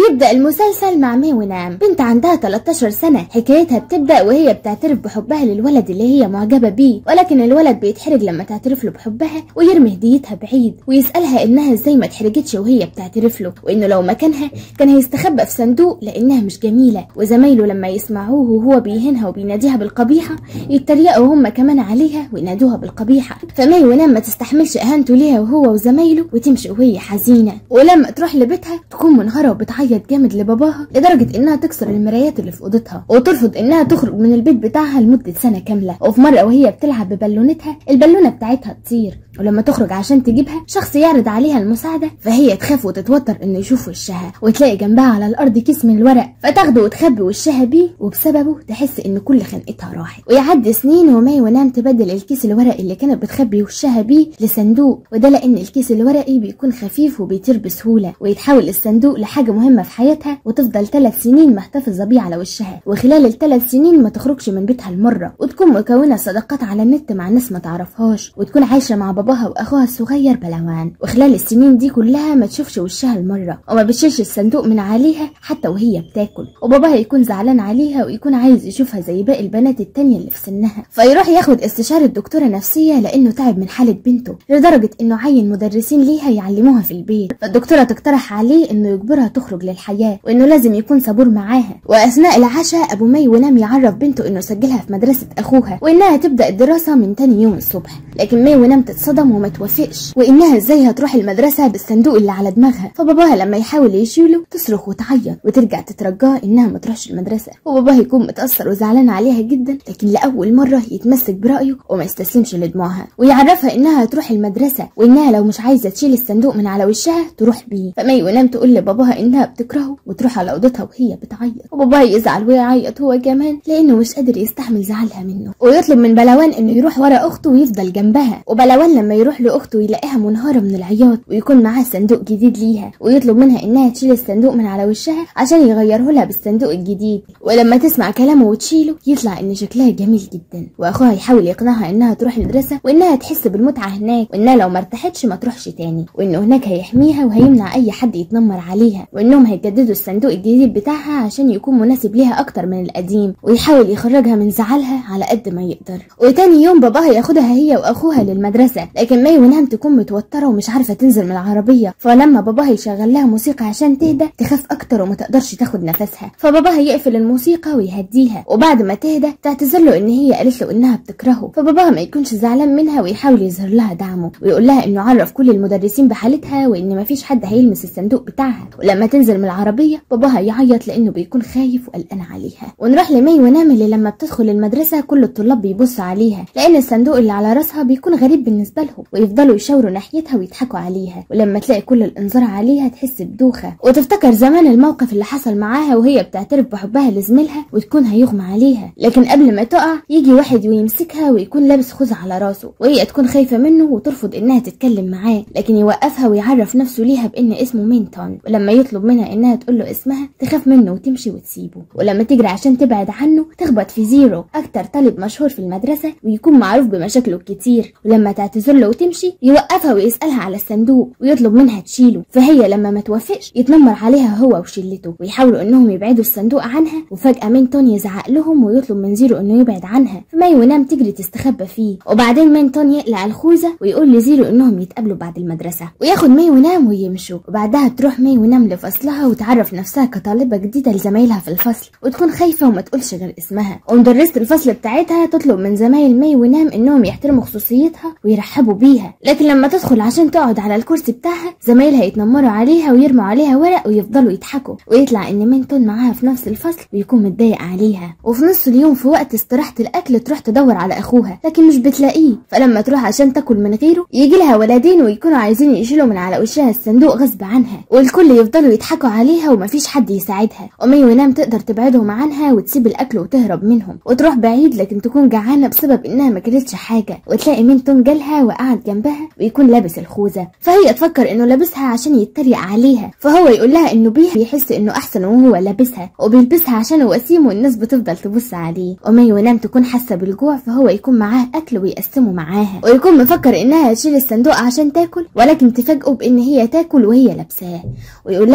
ويبدأ المسلسل مع مي ونام بنت عندها 13 سنة حكايتها بتبدأ وهي بتعترف بحبها للولد اللي هي معجبة بيه ولكن الولد بيتحرج لما تعترف له بحبها ويرمي هديتها بعيد ويسألها إنها إزاي ما اتحرجتش وهي بتعترف له وإنه لو مكانها كان هيستخبى في صندوق لأنها مش جميلة وزمايله لما يسمعوه وهو بيهينها وبيناديها بالقبيحة يتريقوا هم كمان عليها وينادوها بالقبيحة فمي ونام ما تستحملش إهانته ليها وهو وزمايله وتمشي وهي حزينة ولما تروح لبيتها تكون منهارة وبتعيط جامد لباباها لدرجة إنها تكسر المرايات اللي في أوضتها وترفض إنها تخرج من البيت بتاعها لمدة سنة كاملة وفي مرة وهي بتلعب ببالونتها البالونة بتاعتها تطير ولما تخرج عشان تجيبها شخص يعرض عليها المساعدة فهي تخاف وتتوتر انه يشوف وشها وتلاقي جنبها على الارض كيس من الورق فتاخده وتخبي وشها بيه وبسببه تحس ان كل خنقتها راحت ويعدي سنين وماي ونام تبدل الكيس الورقي اللي كانت بتخبي وشها بيه لصندوق وده لان الكيس الورقي بيكون خفيف وبيطير بسهولة ويتحول الصندوق لحاجة مهمة في حياتها وتفضل ثلاث سنين محتفظة بيه على وشها وخلال الثلاث سنين ما تخرجش من بيتها المرة وتكون مكونة صداقات على النت مع ناس ما تعرفهاش وتكون عايشة مع باباها واخوها الصغير بلوان وخلال السنين دي كلها ما تشوفش وشها المرة وما بتشيلش الصندوق من عليها حتى وهي بتاكل وباباها يكون زعلان عليها ويكون عايز يشوفها زي باقي البنات التانية اللي في سنها فيروح ياخد استشارة دكتورة نفسية لانه تعب من حالة بنته لدرجة انه عين مدرسين ليها يعلموها في البيت فالدكتورة تقترح عليه انه يجبرها تخرج للحياة وانه لازم يكون صبور معاها واثناء العشاء ابو مي ونام يعرف بنته انه سجلها في مدرسة اخوها وانها تبدأ الدراسة من تاني يوم الصبح لكن مي ونام تتصدم وما توافقش وانها ازاي هتروح المدرسة بالصندوق اللي على دماغها فباباها لما يحاول يشيله تصرخ وتعيط وترجع تترجاه انها ما تروحش المدرسة وباباها يكون متأثر وزعلان عليها جدا لكن لأول مرة يتمسك برأيه وما يستسلمش لدموعها ويعرفها انها هتروح المدرسة وانها لو مش عايزة تشيل الصندوق من على وشها تروح بيه فمي ونام تقول لباباها انها بتكرهه وتروح على اوضتها وهي بتعيط وباباها يزعل ويعيط هو كمان لانه مش قادر يستحمل زعلها منه ويطلب من بلوان انه يروح ورا اخته ويفضل جنبها وبلوان لما يروح لاخته يلاقيها منهارة من العياط ويكون معاه صندوق جديد ليها ويطلب منها انها تشيل الصندوق من على وشها عشان يغيره لها بالصندوق الجديد ولما تسمع كلامه وتشيله يطلع ان شكلها جميل جدا واخوها يحاول يقنعها انها تروح المدرسة وانها تحس بالمتعة هناك وانها لو ما ارتاحتش ما تروحش تاني وانه هناك هيحميها وهيمنع اي حد يتنمر عليها وانهم هيجددوا الصندوق الجديد بتاعها عشان يكون مناسب ليها اكتر من القديم ويحاول يخرجها من زعلها على قد ما يقدر وتاني يوم باباها ياخدها هي واخوها للمدرسة لكن مي ونام تكون متوترة ومش عارفة تنزل من العربية فلما باباها يشغل لها موسيقى عشان تهدى تخاف اكتر وما تقدرش تاخد نفسها فباباها يقفل الموسيقى ويهديها وبعد ما تهدى تعتذر له ان هي قالت له انها بتكرهه فباباها ما يكونش زعلان منها ويحاول يظهر لها دعمه ويقول لها انه عرف كل المدرسين بحالتها وان مفيش حد هيلمس الصندوق بتاعها ولما تنزل من العربية باباها يعيط لانه بيكون خايف وقلقان عليها ونروح لمي ونام اللي لما بتدخل المدرسة كل الطلاب بيبصوا عليها لان الصندوق اللي على راسها بيكون غريب بالنسبة لهم ويفضلوا يشاوروا ناحيتها ويضحكوا عليها ولما تلاقي كل الانظار عليها تحس بدوخة وتفتكر زمان الموقف اللي حصل معاها وهي بتعترف بحبها لزميلها وتكون هيغمى عليها لكن قبل ما تقع يجي واحد ويمسكها ويكون لابس خوذة على راسه وهي تكون خايفة منه وترفض انها تتكلم معاه لكن يوقفها ويعرف نفسه ليها بان اسمه مينتون ولما يطلب منها انها تقول له اسمها تخاف منه وتمشي وتسيبه ولما تجري عشان تبعد عنه تخبط في زيرو اكتر طالب مشهور في المدرسة ويكون معروف بمشاكله الكتير ولما تعتذر له وتمشي يوقفها ويسألها على الصندوق ويطلب منها تشيله فهي لما ما توافقش يتنمر عليها هو وشلته ويحاولوا انهم يبعدوا الصندوق عنها وفجأة مينتون يزعق لهم ويطلب من زيرو انه يبعد عنها فماي ونام تجري تستخبى فيه وبعدين مينتون يقلع الخوذة ويقول لزيرو انهم يتقابلوا بعد المدرسة وياخد ماي ونام ويمشوا وبعدها تروح ماي ونام لفصلها وتعرف نفسها كطالبة جديدة لزمايلها في الفصل وتكون خايفة وما تقولش غير اسمها ومدرسة الفصل بتاعتها تطلب من زمايل ماي ونام انهم يحترموا خصوصيتها ويرحبوا بيها لكن لما تدخل عشان تقعد على الكرسي بتاعها زمايلها يتنمروا عليها ويرموا عليها ورق ويفضلوا يضحكوا ويطلع ان مينتون معاها في نفس الفصل ويكون متضايق عليها وفي نص اليوم في وقت استراحة الاكل تروح تدور على اخوها لكن مش بتلاقيه فلما تروح عشان تاكل من غيره يجي لها ولدين ويكونوا عايزين يشيلوا من على وشها الصندوق غصب عنها والكل يفضلوا يضحكوا عليها ومفيش حد يساعدها ومي ونام تقدر تبعدهم عنها وتسيب الاكل وتهرب منهم وتروح بعيد لكن تكون جعانه بسبب انها ما كلتش حاجه وتلاقي مينتون جالها وقعد جنبها ويكون لابس الخوذه فهي تفكر انه لابسها عشان يتريق عليها فهو يقول لها انه بيها بيحس انه احسن وهو لابسها وبيلبسها عشان وسيم والناس بتفضل تبص عليه ومي ونام تكون حاسه بالجوع فهو يكون معاه اكل ويقسمه معاها ويكون مفكر انها تشيل الصندوق عشان تاكل ولكن تفاجئه بان هي تاكل وهي لابساه ويقول لها انه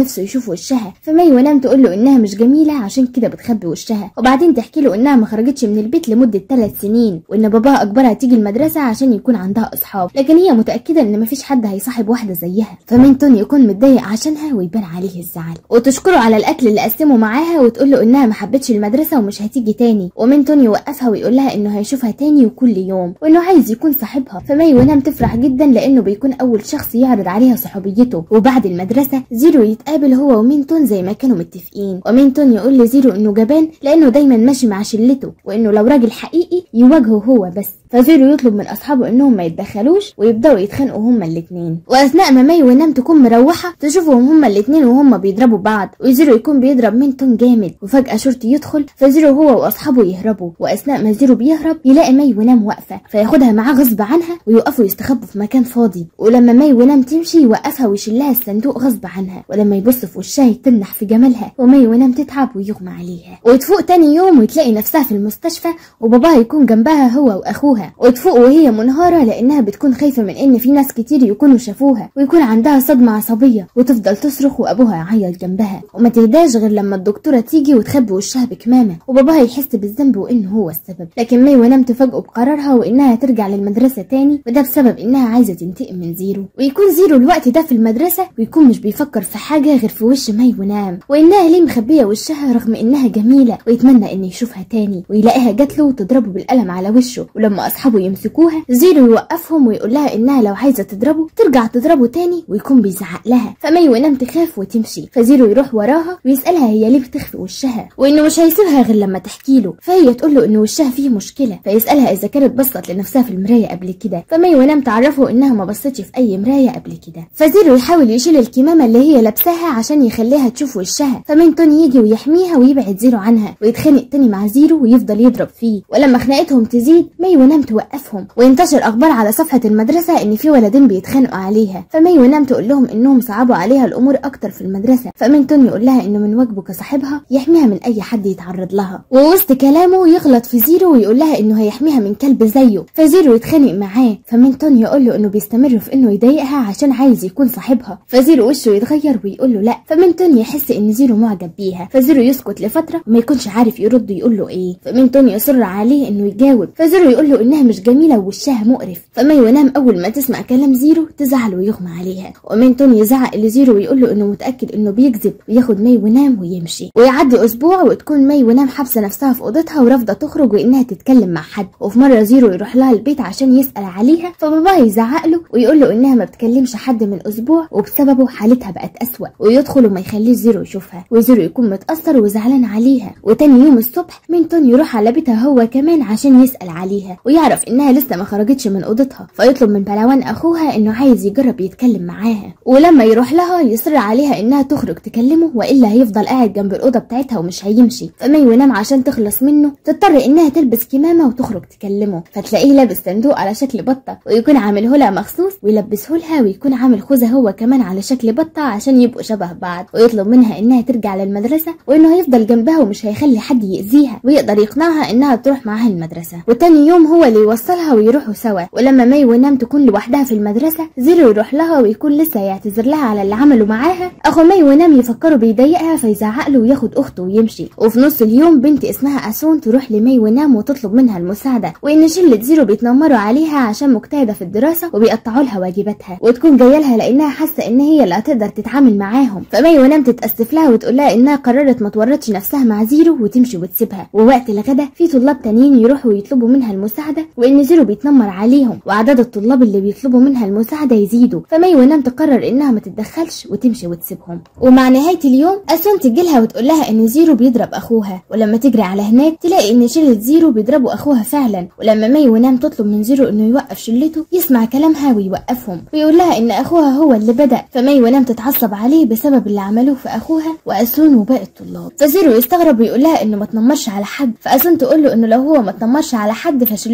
نفسه يشوف وشها فمي ونام تقول له انها مش جميله عشان كده بتخبي وشها وبعدين تحكي له انها ما خرجتش من البيت لمده ثلاث سنين وان باباها اجبرها تيجي المدرسه عشان يكون عندها اصحاب لكن هي متاكده ان مفيش حد هيصاحب واحده زيها فمنتون يكون متضايق عشانها ويبان عليه الزعل وتشكره على الاكل اللي قسمه معاها وتقول له انها ما حبتش المدرسه ومش هتيجي تاني ومنتون يوقفها ويقول لها انه هيشوفها تاني وكل يوم وانه عايز يكون صاحبها فمي ونام تفرح جدا لانه بيكون اول شخص يعرض عليها صحوبيته وبعد المدرسه زيرو يتقابل هو ومينتون زي ما كانوا متفقين ومينتون يقول لزيرو انه جبان لانه دايما ماشي مع شلته وانه لو راجل حقيقي يواجهه هو بس فزيرو يطلب من اصحابه انهم ما يتدخلوش ويبداوا يتخانقوا هما الاتنين واثناء ما مي ونام تكون مروحه تشوفهم هما الاتنين وهما بيضربوا بعض وزيرو يكون بيضرب مينتون جامد وفجاه شرطي يدخل فزيرو هو واصحابه يهربوا واثناء ما زيرو بيهرب يلاقي مي ونام واقفه فياخدها معاه غصب عنها ويوقفوا يستخبوا في مكان فاضي ولما مي ونام تمشي يوقفها ويشلها الصندوق غصب عنها ولما يبص في وشها يتنح في جمالها ومي ونام تتعب ويغمى عليها وتفوق تاني يوم وتلاقي نفسها في المستشفى وباباها يكون جنبها هو واخوها وتفوق وهي منهارة لانها بتكون خايفة من ان في ناس كتير يكونوا شافوها ويكون عندها صدمة عصبية وتفضل تصرخ وابوها يعيط جنبها وما تهداش غير لما الدكتورة تيجي وتخبي وشها بكمامة وباباها يحس بالذنب وانه هو السبب لكن مي ونام تفاجئوا بقرارها وانها ترجع للمدرسة تاني وده بسبب انها عايزة تنتقم من زيرو ويكون زيرو الوقت ده في المدرسة ويكون مش بيفكر في حاجة غير في وش مي ونام وانها ليه مخبية وشها رغم انها جميلة ويتمنى ان يشوفها تاني ويلاقيها جات له وتضربه بالقلم على وشه ولما اصحابه يمسكوها زيرو يوقفهم ويقول لها انها لو عايزة تضربه ترجع تضربه تاني ويكون بيزعق لها فمي ونام تخاف وتمشي فزيرو يروح وراها ويسألها هي ليه بتخفي وشها وانه مش هيسيبها غير لما تحكي له فهي تقول له ان وشها فيه مشكلة فيسألها اذا كانت بصت لنفسها في المراية قبل كده فمي ونام تعرفه انها ما بصتش في اي مراية قبل كده فزيرو يحاول يشيل الكمامة اللي هي لابساها عشان يخليها تشوف وشها فمنتون يجي ويحميها ويبعد زيرو عنها ويتخانق تاني مع زيرو ويفضل يضرب فيه ولما خناقتهم تزيد مي ونام توقفهم وينتشر اخبار على صفحة المدرسة ان في ولدين بيتخانقوا عليها فمي ونام تقول لهم انهم صعبوا عليها الامور اكتر في المدرسة فمنتون يقول لها انه من واجبه كصاحبها يحميها من اي حد يتعرض لها ووسط كلامه يغلط في زيرو ويقول لها انه هيحميها من كلب زيه فزيرو يتخانق معاه فمنتون يقول له انه بيستمر في انه يضايقها عشان عايز يكون صاحبها فزيرو وشه يتغير ويقول له لا فمنتون يحس ان زيرو معجب بيها فزيرو يسكت لفترة وما يكونش عارف يرد يقول له ايه فمنتون يصر عليه انه يجاوب فزيرو يقول له انها مش جميلة ووشها مقرف فمي ونام اول ما تسمع كلام زيرو تزعل ويغمى عليها ومنتون يزعق لزيرو ويقول له انه متاكد انه بيكذب وياخد مي ونام ويمشي ويعدي اسبوع وتكون مي ونام حابسه نفسها في اوضتها ورافضه تخرج وانها تتكلم مع حد وفي مره زيرو يروح لها البيت عشان يسال عليها فباباها يزعق له ويقول له انها ما بتكلمش حد من اسبوع وبسببه حالتها بقت اسوا ويدخل وما يخليش زيرو يشوفها وزيرو يكون متاثر وزعلان عليها وتاني يوم الصبح مينتون يروح على بيتها هو كمان عشان يسال عليها ويعرف انها لسه ما خرجتش من اوضتها فيطلب من بلوان اخوها انه عايز يجرب يتكلم معاها ولما يروح لها يصر عليها انها تخرج تكلمه والا هيفضل قاعد جنب الاوضه بتاعتها ومش هيمشي فمي ونام عشان تخلص منه تضطر انها تلبس كمامه وتخرج تكلمه فتلاقيه لابس صندوق على شكل بطه ويكون عامله لها مخصوص ويلبسه لها ويكون عامل خوذه هو كمان على شكل بطه عشان يبقوا شبه بعض ويطلب منها انها ترجع للمدرسه وانه هيفضل جنبها ومش هيخلي حد يأذيها ويقدر يقنعها انها تروح معاه المدرسه وتاني يوم هو اللي يوصلها ويروحوا سوا ولما مي ونام تكون لوحدها في المدرسه زيرو يروح لها ويكون لسه يعتذر لها على اللي عمله معاها اخو مي ونام يفكروا بيضايقها فيزعق له وياخد اخته ويمشي وفي نص اليوم بنت اسمها اسون تروح لمي ونام وتطلب منها المساعده وان شله زيرو بيتنمروا عليها عشان مجتهده في الدراسه وبيقطعوا لها واجباتها وتكون جايه لها لانها حاسه ان هي اللي هتقدر تتعامل معاهم فمي ونام تتاسف لها وتقول لها انها قررت ما تورطش نفسها مع زيرو وتمشي وتسيبها ووقت الغدا في طلاب تانيين يروحوا يطلبوا منها المساعده وان زيرو بيتنمر عليهم وعدد الطلاب اللي بيطلبوا منها المساعده يزيدوا فمي ونام تقرر انها ما تتدخلش وتمشي وتسيبهم ومع نهايه اليوم اسون تجيلها وتقول لها ان زيرو بيضرب اخوها ولما تجري على هناك تلاقي ان شله زيرو بيضربوا اخوها فعلا ولما مي ونام تطلب من زيرو انه يوقف شلته يسمع كلامها ويوقفهم ويقول لها ان اخوها هو اللي بدا فمي ونام تتعصب عليه بسبب اللي عملوه في اخوها واسون وباقي الطلاب فزيرو يستغرب ويقول لها انه ما تنمرش على حد فاسون تقول له انه لو هو ما تنمرش على حد فشلته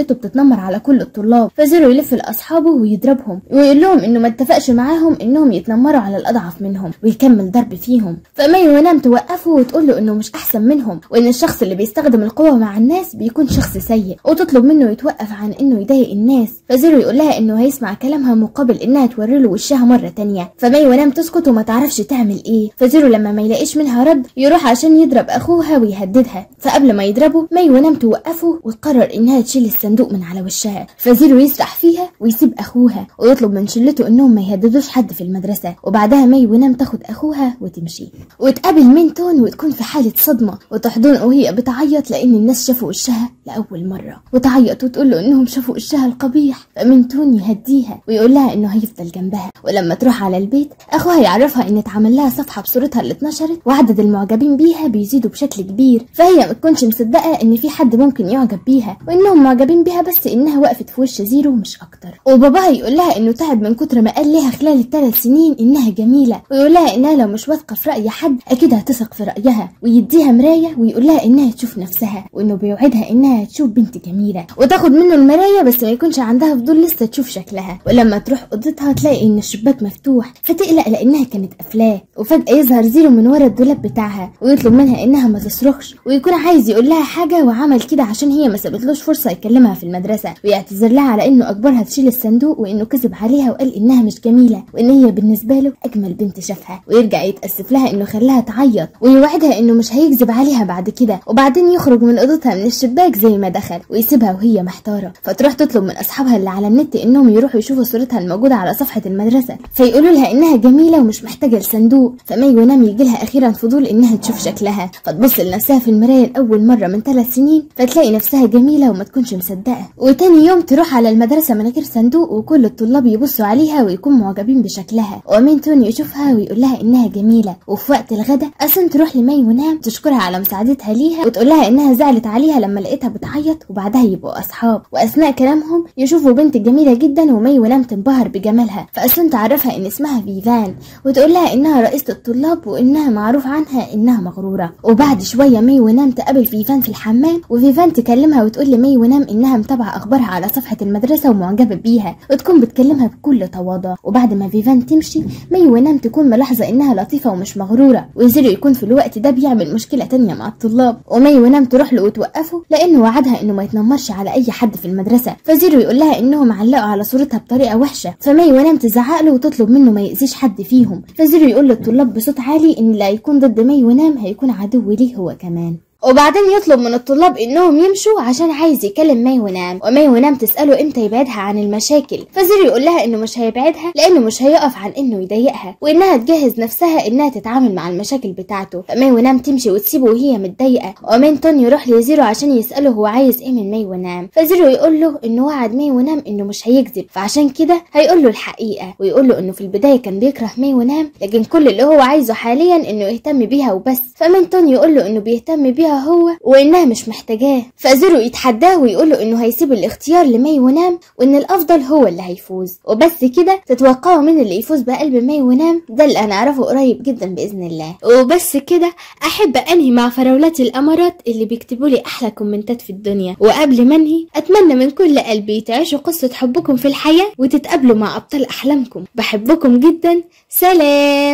شلته بتتنمر على كل الطلاب فزيرو يلف لاصحابه ويضربهم ويقول لهم انه ما اتفقش معاهم انهم يتنمروا على الاضعف منهم ويكمل ضرب فيهم فمي ونام توقفه وتقول له انه مش احسن منهم وان الشخص اللي بيستخدم القوه مع الناس بيكون شخص سيء وتطلب منه يتوقف عن انه يضايق الناس فزيرو يقول لها انه هيسمع كلامها مقابل انها توري له وشها مره تانية فمي ونام تسكت وما تعرفش تعمل ايه فزيرو لما ما يلاقيش منها رد يروح عشان يضرب اخوها ويهددها فقبل ما يضربه مي ونام توقفه وتقرر انها تشيل الصندوق من على وشها فزيرو يسرح فيها ويسيب اخوها ويطلب من شلته انهم ما يهددوش حد في المدرسه وبعدها مي ونام تاخد اخوها وتمشي وتقابل مينتون وتكون في حاله صدمه وتحضنه وهي بتعيط لان الناس شافوا وشها لاول مره وتعيط وتقول له انهم شافوا وشها القبيح فمينتون يهديها ويقول لها انه هيفضل جنبها ولما تروح على البيت اخوها يعرفها ان اتعمل لها صفحه بصورتها اللي اتنشرت وعدد المعجبين بيها بيزيدوا بشكل كبير فهي ما تكونش مصدقه ان في حد ممكن يعجب بيها وانهم معجبين بيها بس انها وقفت في وش زيرو مش اكتر وباباها يقول لها انه تعب من كتر ما قال لها خلال الثلاث سنين انها جميله ويقول لها انها لو مش واثقه في راي حد اكيد هتثق في رايها ويديها مرايه ويقول لها انها تشوف نفسها وانه بيوعدها انها تشوف بنت جميله وتاخد منه المرايه بس ما يكونش عندها فضول لسه تشوف شكلها ولما تروح اوضتها تلاقي ان الشباك مفتوح فتقلق لانها كانت قافلاه وفجاه يظهر زيرو من ورا الدولاب بتاعها ويطلب منها انها ما تصرخش ويكون عايز يقول لها حاجه وعمل كده عشان هي ما سابتلوش فرصه يكلمها في المدرسه ويعتذر لها على انه اجبرها تشيل الصندوق وانه كذب عليها وقال انها مش جميله وان هي بالنسبه له اجمل بنت شافها ويرجع يتاسف لها انه خلاها تعيط ويوعدها انه مش هيكذب عليها بعد كده وبعدين يخرج من اوضتها من الشباك زي ما دخل ويسيبها وهي محتاره فتروح تطلب من اصحابها اللي على النت انهم يروحوا يشوفوا صورتها الموجوده على صفحه المدرسه فيقولوا لها انها جميله ومش محتاجه لصندوق فمي ونام يجي لها اخيرا فضول انها تشوف شكلها فتبص لنفسها في المرايه لاول مره من ثلاث سنين فتلاقي نفسها جميله وما تكونش مصدقه وتاني يوم تروح على المدرسه من غير صندوق وكل الطلاب يبصوا عليها ويكونوا معجبين بشكلها ومين توني يشوفها ويقول لها انها جميله وفي وقت الغداء اصلا تروح لمي ونام تشكرها على مساعدتها ليها وتقول لها انها زعلت عليها لما لقيتها بتعيط وبعدها يبقوا اصحاب واثناء كلامهم يشوفوا بنت جميله جدا ومي ونام تنبهر بجمالها فاصلا تعرفها ان اسمها فيفان وتقول لها انها رئيسه الطلاب وانها معروف عنها انها مغروره وبعد شويه مي ونام تقابل فيفان في الحمام وفيفان تكلمها وتقول لمي ونام انها متابعه اخبارها على صفحه المدرسه ومعجبه بيها وتكون بتكلمها بكل تواضع وبعد ما فيفان تمشي مي ونام تكون ملاحظه انها لطيفه ومش مغروره وزيرو يكون في الوقت ده بيعمل مشكله تانية مع الطلاب ومي ونام تروح له وتوقفه لانه وعدها انه ما يتنمرش على اي حد في المدرسه فزيرو يقول لها انهم علقوا على صورتها بطريقه وحشه فمي ونام تزعق له وتطلب منه ما يأذيش حد فيهم فزيرو يقول للطلاب بصوت عالي ان اللي هيكون ضد مي ونام هيكون عدو ليه هو كمان وبعدين يطلب من الطلاب انهم يمشوا عشان عايز يكلم مي ونام ومي ونام تساله امتى يبعدها عن المشاكل فزيرو يقول لها انه مش هيبعدها لانه مش هيقف عن انه يضايقها وانها تجهز نفسها انها تتعامل مع المشاكل بتاعته فمي ونام تمشي وتسيبه وهي متضايقه ومينتون يروح لزيرو عشان يساله هو عايز ايه من مي ونام فزيرو يقول له انه وعد مي ونام انه مش هيكذب فعشان كده هيقول له الحقيقه ويقول له انه في البدايه كان بيكره مي ونام لكن كل اللي هو عايزه حاليا انه يهتم بيها وبس فمينتون يقول له انه بيهتم بيها هو وانها مش محتاجاه فزيرو يتحداه ويقول له انه هيسيب الاختيار لمي ونام وان الافضل هو اللي هيفوز وبس كده تتوقعوا مين اللي يفوز بقلب مي ونام ده اللي هنعرفه قريب جدا باذن الله وبس كده احب انهي مع فراولات الامارات اللي بيكتبوا لي احلى كومنتات في الدنيا وقبل ما انهي اتمنى من كل قلبي تعيشوا قصه حبكم في الحياه وتتقابلوا مع ابطال احلامكم بحبكم جدا سلام